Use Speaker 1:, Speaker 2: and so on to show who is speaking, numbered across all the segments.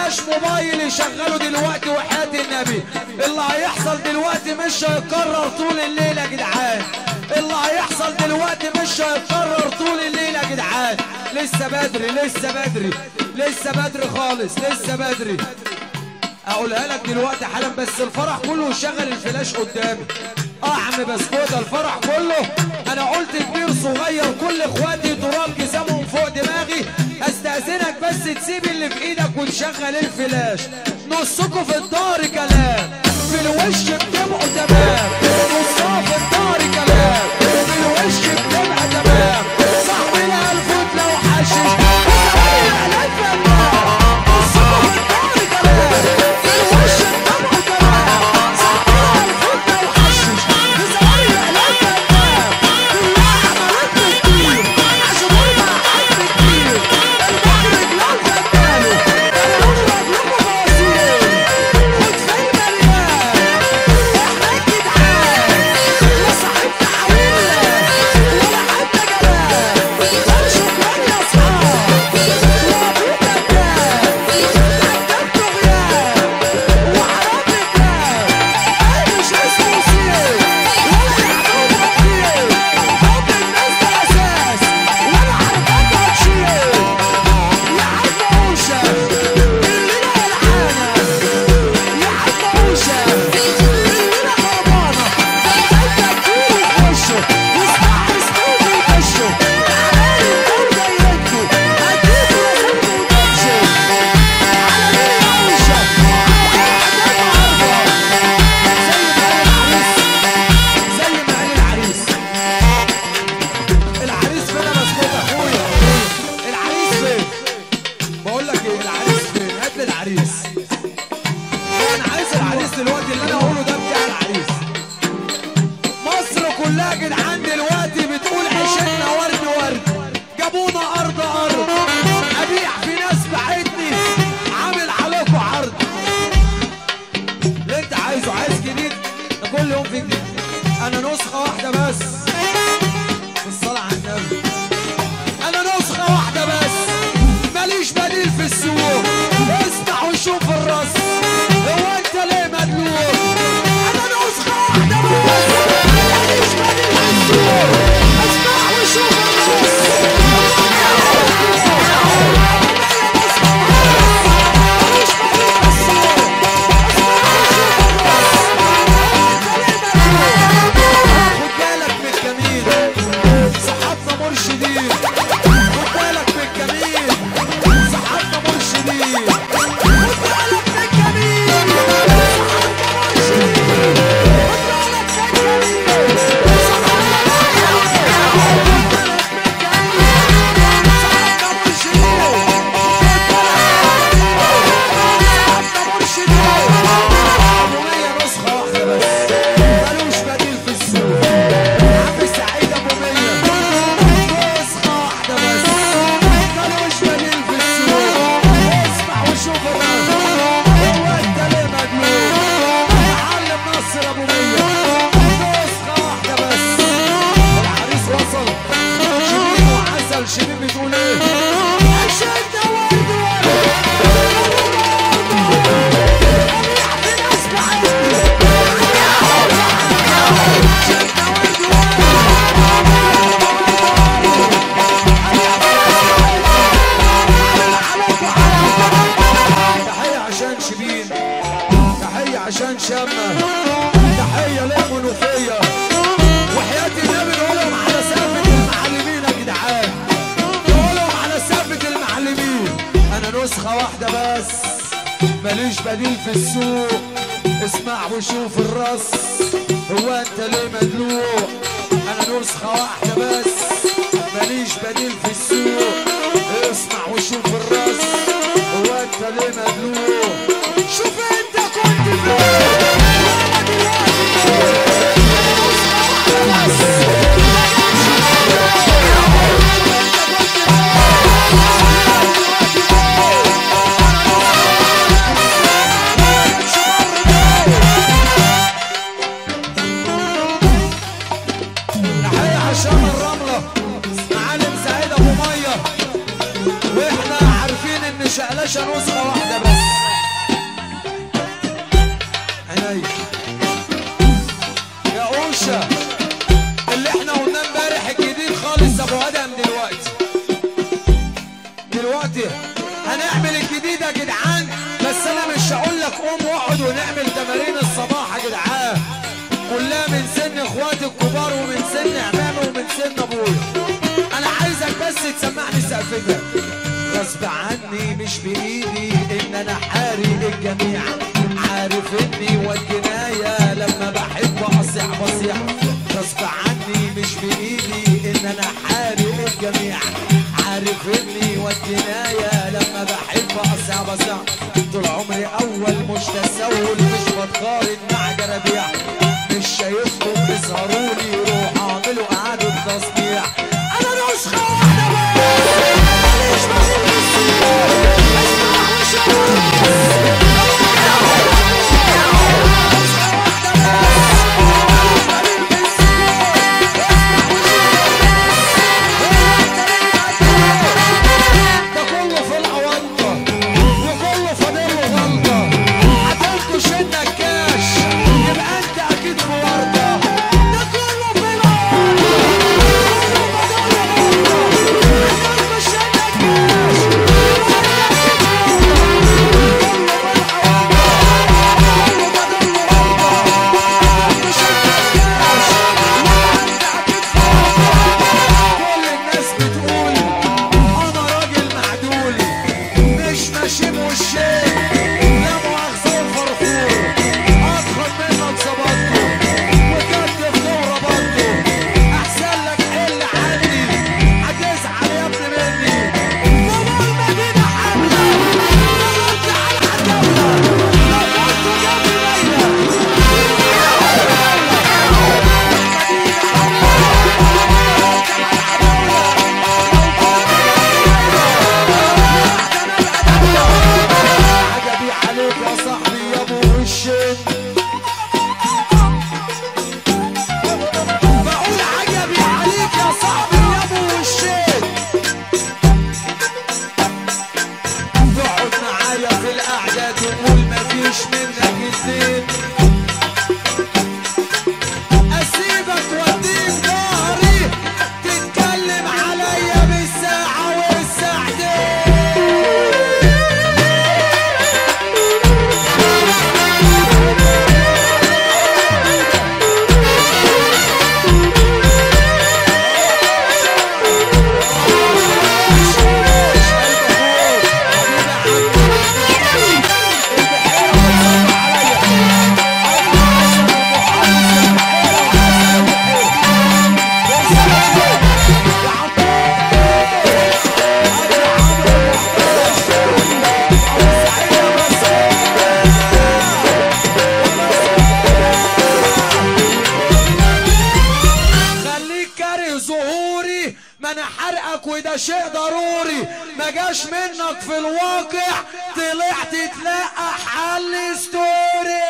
Speaker 1: معاش موبايل يشغله دلوقتي وحياة النبي اللي هيحصل دلوقتي مش هيتكرر طول الليل يا جدعان اللي هيحصل دلوقتي مش هيتكرر طول الليل يا جدعان لسه بدري لسه بدري لسه بدري خالص لسه بدري اقولها لك دلوقتي حالا بس الفرح كله شغل الفلاش قدامي اه يا عم بسكوت الفرح كله انا قلت كبير صغير كل اخواتي تراب جسامهم فوق دماغي استاذنك بس تسيب اللي في ايدك وتشغل الفلاش نصكوا في الدار كلام في الوش بتبقوا تمام نصها في الدار كلام في الوش بتبقى تمام صاحبنا الفوت لو حشش اعلان فنان نصكوا في الدار كلام في الوش بتبقوا تمام صاحبنا الفوت لو حشش في زوايا اعلان فنان كلها عملت كتير عشان مع حد كتير المخرج لو خداله المخرج له بواسير خد في المليان احنا جدعان لا صاحب تعويله ولا حتى جلال لا شكرا يا اصحاب ولا في كذاب عدت طغيان وحرام الدم انا مش اسمه سيف ولا يعمل بطيء حب الناس ده اساس ولا حركات هتشيل يا عم اوشا الليله ولعانه يا عم اوشا الليله خربانه انت تجيلي في وشه واسمع اسمه وشه تعالى الدور جايلكوا هديكوا راسكوا وتمشوا على مين يا اوشا زي ما قال العريس زي ما قال العريس العريس فين يا مسكوت اخويا العريس فين بقول لك ايه العريس فين هات لي العريس انا عايز العريس دلوقتي اللي انا اقوله ده بتاع العريس مصر كلها يا جدعان دلوقتي بتقول عيشتنا ورد ورد جابونا ارض ارض ابيع في ناس بعتني عامل عليكم عرض اللي انت عايزه عايز جديد ده كل يوم في جديد انا نسخه واحده بس الصلاه على النبي انا نسخه واحده بس ماليش بديل في السوق اسمع وشوف الراس هو انت ليه مدلوق انا نسخه واحده بس ماليش بديل في السوق اسمع وشوف الراس خد بالك من الجميل صحابنا مرشدين خد بالك من الجميل صحابنا مرشدين خد بالك من الجميل صحابنا مرشدين خد بالك من الجميل صحابنا أبوية نسخة واحدة بس ملوش بديل في السوق عم سعيد أبو مية نسخة واحدة بس ملوش بديل في السوق اسمع وشوف الرد هو أنت ليه مجنون معلم نصر أبو مية نسخة واحدة بس العريس وصل شبيب وعسل شبيب بتقول إيه عشان ورد ورد تحية عشان شبين تحية عشان شامة تحية للمنوفية وحياة النبي نقولهم على سافة المعلمين يا جدعان نقولهم على سافة المعلمين أنا نسخة واحدة بس ماليش بديل في السوق اسمع وشوف الراس هو انت ليه مدلوق انا نسخة واحدة بس ماليش بديل في السوق اسمع وشوف الراس هو انت ليه مدلوق شوف انت كنت فين وانا دلوقتي فين أنا نسخة واحدة بس تحية عشان الرملة معالم سعيد ابو مية واحنا عارفين ان شقلشة نسخة واحدة بس عينيا يا اوشا اللي احنا قلنا امبارح الجديد خالص ابو ادم دلوقتي دلوقتي هنعمل الجديد يا جدعان بس انا مش هقول لك قوم واقعد ونعمل تمارين الصباح يا جدعان كلها من سن اخواتي الكبار ومن سن عمامي ومن سن ابويا انا عايزك بس تسمعني سقفتها غصب عني مش بايدي ان انا حارق الجميع عارف اني والجناية لما بحب اصيع بصيع غصب عني مش بايدي ان انا حارق الجميع عارف اني والجناية لما بحب اصيع بصيع طول عمري اول مش تسول مش بتقارن مع جرابيع مش شايفكم تظهروا لي روح اعملوا اعادة تصنيع انا نسخة واحدة بس مش بقول بالسوق اسمع ده كله في الأونطة وكله فاضل له غلطة هتنكش انك كاش يبقى انت اكيد في ورطة ده كله في الأونطة كله فاضل له غلطة هتنكش انك كاش يبقى انت اكيد في ورطة كله في الأونطة كله فاضل له غلطة هتنكش انك كاش يبقى انت اكيد في ورطة كل الناس بتقول انا راجل معدولي مش ماشي بوشين لا مؤاخذة وفرفور اضخم منك ظبطته وكتف دورة برضه احسن لك حل عني هتزعل يا ابني مني بابا المدينة حملة دورت على العتاولة لو كنت جنبي ليلى عجبي عليك يا صاحبي يا ابو وشين بقول عجبي عليك يا صاحبي يا ابو وشين تقعد معايا في القعدة تقول مفيش منك اتنين اسيبك واديك ظهري تتكلم عليا بالساعة والساعتين خليك كاره ظهوري ما انا حرقك وده شيء ضروري ما جاش منك في الواقع طلعت تلاقى حل ستوري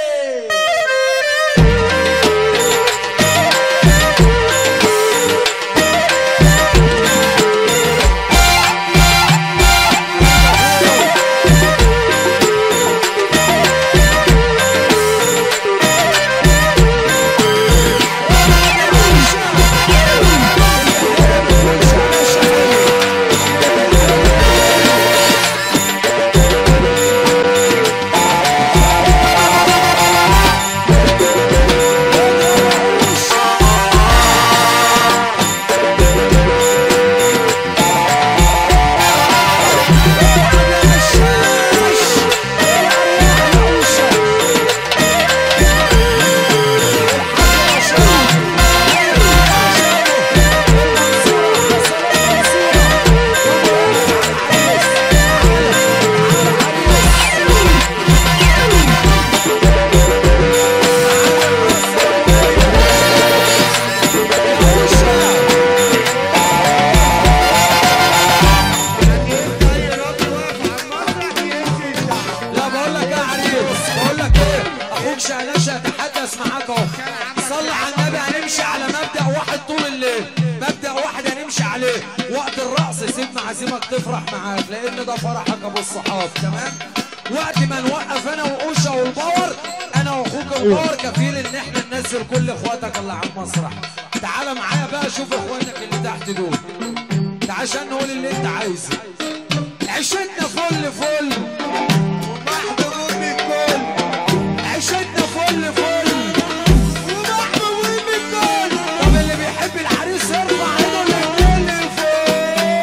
Speaker 1: لا بقول لك ايه يا عريس بقول لك ايه اخوك شعلاش يتحدث معاك اهو صلي على النبي هنمشي على مبدا واحد طول الليل مبدا واحد هنمشي عليه وقت الرقص سيبنا عزيمك تفرح معاك لان ده فرحك ابو الصحاب تمام وقت ما نوقف انا واوشا والباور انا واخوك البار كفيل ان احنا ننزل كل اخواتك اللي على المسرح تعال معايا بقى شوف اخواتك اللي تحت دول تعال عشان نقول اللي انت عايزه عشتنا فل فل ومحبوبين الكل عشتنا فل فل ومحبوبين الكل طب اللي بيحب العريس يرفع ايده للكل فوق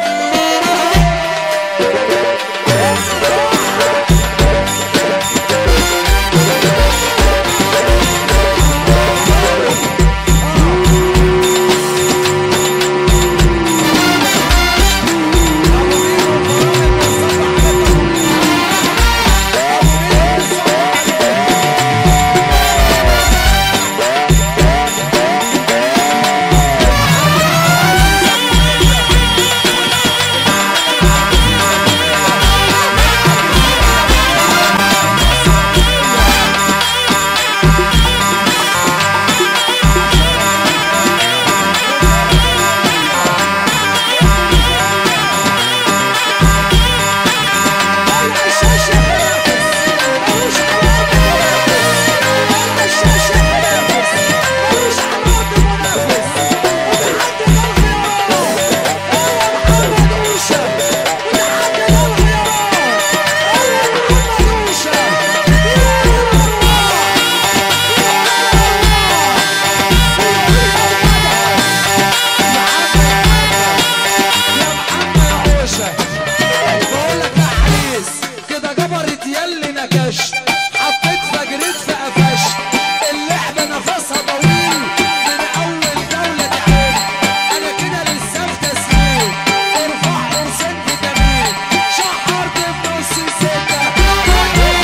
Speaker 1: بقول لك يا حريص كده جبرت يلي نكشت حطيت فجريت في قفشت اللعبة نفسها طويل من أول دولة تعب أنا كده لسه في تسليم ارفع قرصين فيتامين شحرت في نص السكة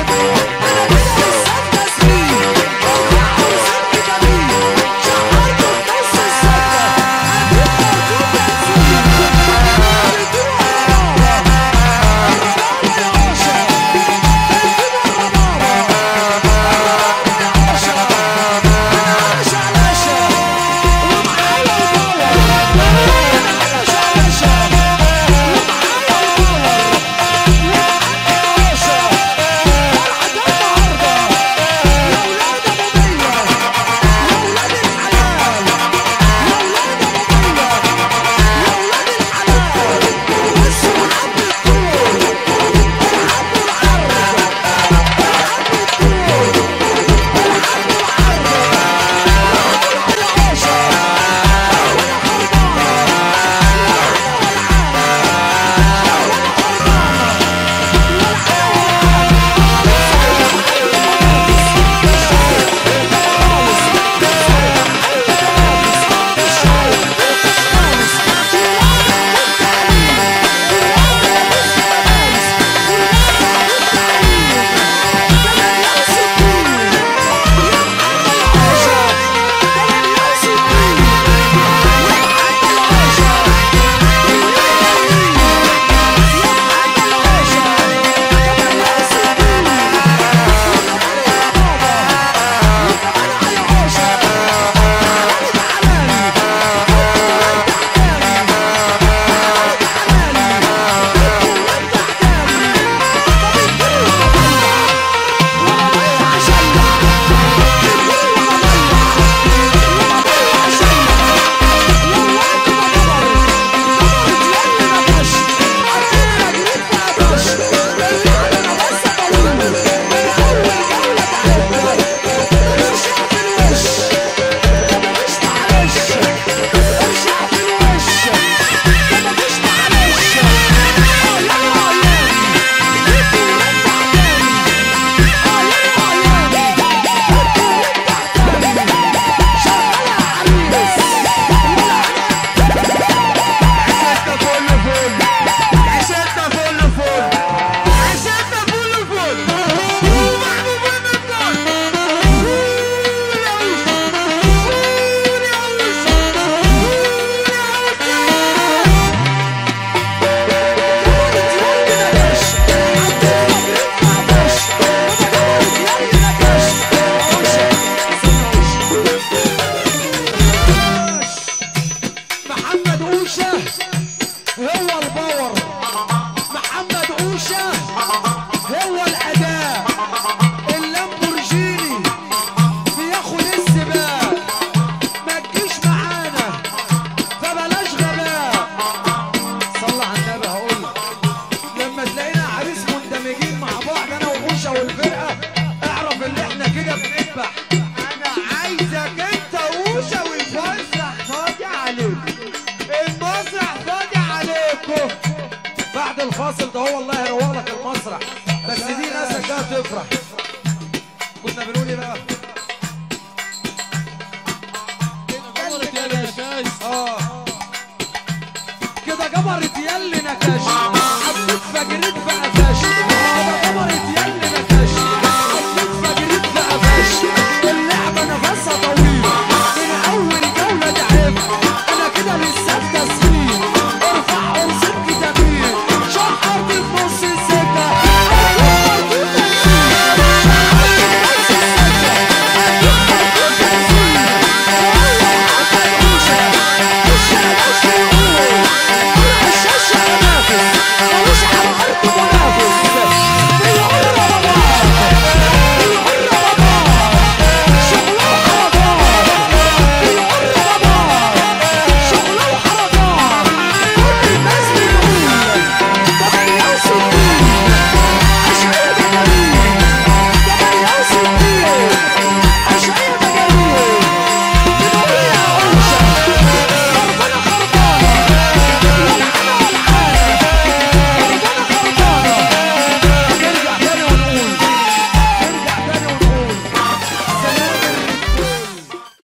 Speaker 1: شحرت ده هو الله يروق لك المسرح بس دي ناسك جايه تفرح كنا بنقول ايه بقى
Speaker 2: عمرك يا نكاش
Speaker 1: اه كده جبرت يلي نكش